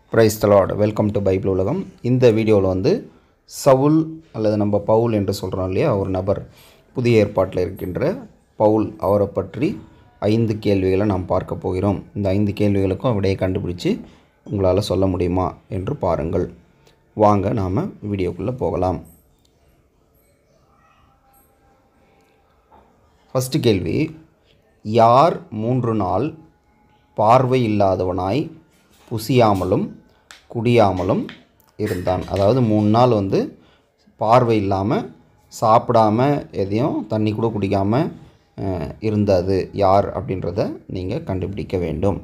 price the Lord welcome to Bible உலகம் இந்த வீடியோவில் வந்து சவுல் அல்லது நம்ம பவுல் என்று சொல்கிறோம் இல்லையா ஒரு நபர் புதிய ஏற்பாட்டில் இருக்கின்ற பவுல் அவரை பற்றி ஐந்து கேள்விகளை நாம் பார்க்க போகிறோம் இந்த ஐந்து கேள்விகளுக்கும் விடையை கண்டுபிடிச்சு உங்களால் சொல்ல முடியுமா என்று பாருங்கள் வாங்க நாம் வீடியோக்குள்ளே போகலாம் ஃபஸ்ட்டு கேள்வி யார் மூன்று நாள் பார்வை இல்லாதவனாய் புசியாமலும் குடியாமலும் இருந்தான் அதாவது மூணு நாள் வந்து பார்வை இல்லாமல் சாப்பிடாம எதையும் தண்ணி கூட குடிக்காமல் இருந்தது யார் அப்படின்றத நீங்கள் கண்டுபிடிக்க வேண்டும்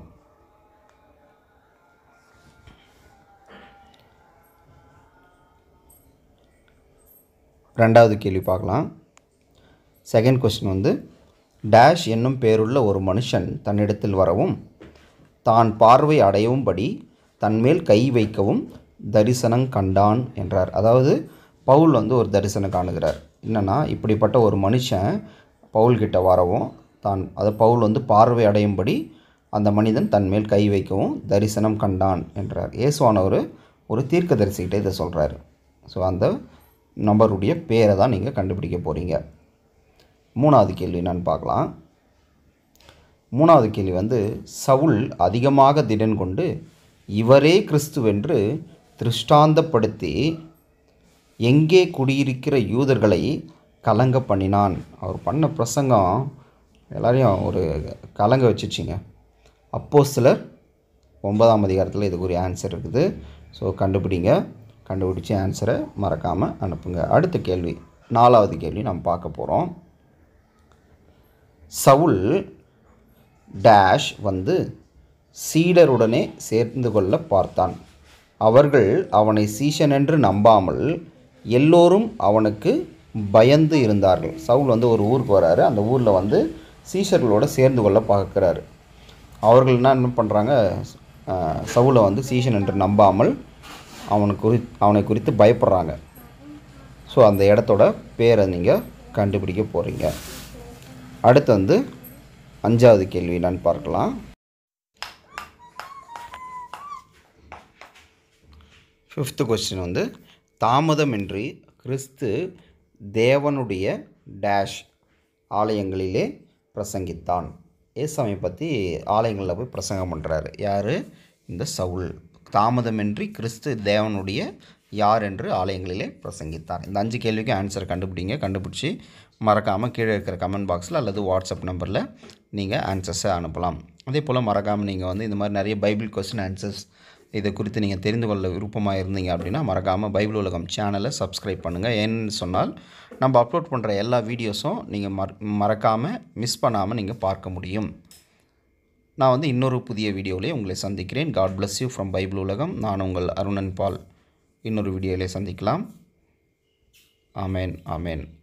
ரெண்டாவது கேள்வி பார்க்கலாம் செகண்ட் கொஸ்டின் வந்து டேஷ் என்னும் பேருள்ள ஒரு மனுஷன் தன்னிடத்தில் வரவும் தான் பார்வை அடையும்படி தன்மேல் கை வைக்கவும் தரிசனம் கண்டான் என்றார் அதாவது பவுல் வந்து ஒரு தரிசனம் காணுகிறார் என்னென்னா இப்படிப்பட்ட ஒரு மனுஷன் பவுல்கிட்ட வரவும் தான் அது பவுல் வந்து பார்வை அடையும்படி அந்த மனிதன் தன்மேல் கை வைக்கவும் தரிசனம் கண்டான் என்றார் இயேசுவானவர் ஒரு தீர்க்கதரிசிக்கிட்ட இதை சொல்கிறாரு ஸோ அந்த நபருடைய பேரை தான் நீங்கள் கண்டுபிடிக்க போகிறீங்க மூணாவது கேள்வி என்னன்னு பார்க்கலாம் மூணாவது கேள்வி வந்து சவுல் அதிகமாக திடன் கொண்டு இவரே கிறிஸ்துவென்று திருஷ்டாந்தப்படுத்தி எங்கே குடியிருக்கிற யூதர்களை கலங்க பண்ணினான் அவர் பண்ண பிரசங்கம் எல்லாரையும் ஒரு கலங்க வச்சுச்சிங்க அப்போ சிலர் ஒன்பதாம் அதிகாரத்தில் இதுக்குரிய ஆன்சர் இருக்குது ஸோ கண்டுபிடிங்க கண்டுபிடிச்சி ஆன்சரை மறக்காமல் அனுப்புங்க அடுத்த கேள்வி நாலாவது கேள்வி நாம் பார்க்க போகிறோம் சவுல் டேஷ் வந்து சீடருடனே சேர்ந்து கொள்ள பார்த்தான் அவர்கள் அவனை சீஷன் என்று நம்பாமல் எல்லோரும் அவனுக்கு பயந்து இருந்தார்கள் சவுல் வந்து ஒரு ஊருக்கு வராரு அந்த ஊரில் வந்து சீஷர்களோட சேர்ந்து கொள்ள பார்க்குறாரு அவர்கள் என்ன என்ன பண்ணுறாங்க சவுலை வந்து சீஷன் என்று நம்பாமல் அவனுக்கு குறி அவனை குறித்து பயப்படுறாங்க ஸோ அந்த இடத்தோட பேரை நீங்கள் கண்டுபிடிக்க போகிறீங்க அடுத்து வந்து அஞ்சாவது கேள்வி என்னன்னு பார்க்கலாம் ஃபிஃப்த்து கொஸ்டின் வந்து தாமதமின்றி கிறிஸ்து தேவனுடைய டேஷ் ஆலயங்களிலே பிரசங்கித்தான் ஏசாமியை பற்றி ஆலயங்களில் போய் பிரசங்கம் பண்ணுறாரு யார் இந்த சவுல் தாமதமின்றி கிறிஸ்து தேவனுடைய யார் என்று ஆலயங்களிலே பிரசங்கித்தார் இந்த அஞ்சு கேள்விக்கு ஆன்சர் கண்டுபிடிங்க கண்டுபிடிச்சி மறக்காமல் கீழே இருக்கிற கமெண்ட் பாக்ஸில் அல்லது வாட்ஸ்அப் நம்பரில் நீங்கள் ஆன்சர்ஸை அனுப்பலாம் அதே போல் மறக்காமல் நீங்கள் வந்து இந்த மாதிரி நிறைய பைபிள் கொஸ்டின் ஆன்சர்ஸ் இதை குறித்து நீங்கள் தெரிந்து கொள்ள விருப்பமாக இருந்தீங்க அப்படின்னா மறக்காமல் பைபிள் உலகம் சேனலை சப்ஸ்கிரைப் பண்ணுங்கள் ஏன்னு சொன்னால் நம்ம அப்லோட் பண்ணுற எல்லா வீடியோஸும் நீங்கள் மற மறக்காமல் மிஸ் பண்ணாமல் நீங்கள் பார்க்க முடியும் நான் வந்து இன்னொரு புதிய வீடியோவிலே உங்களை சந்திக்கிறேன் God bless you from Bible உலகம் நான் உங்கள் அருணன் பால் இன்னொரு வீடியோவிலே சந்திக்கலாம் ஆமேன் ஆமேன்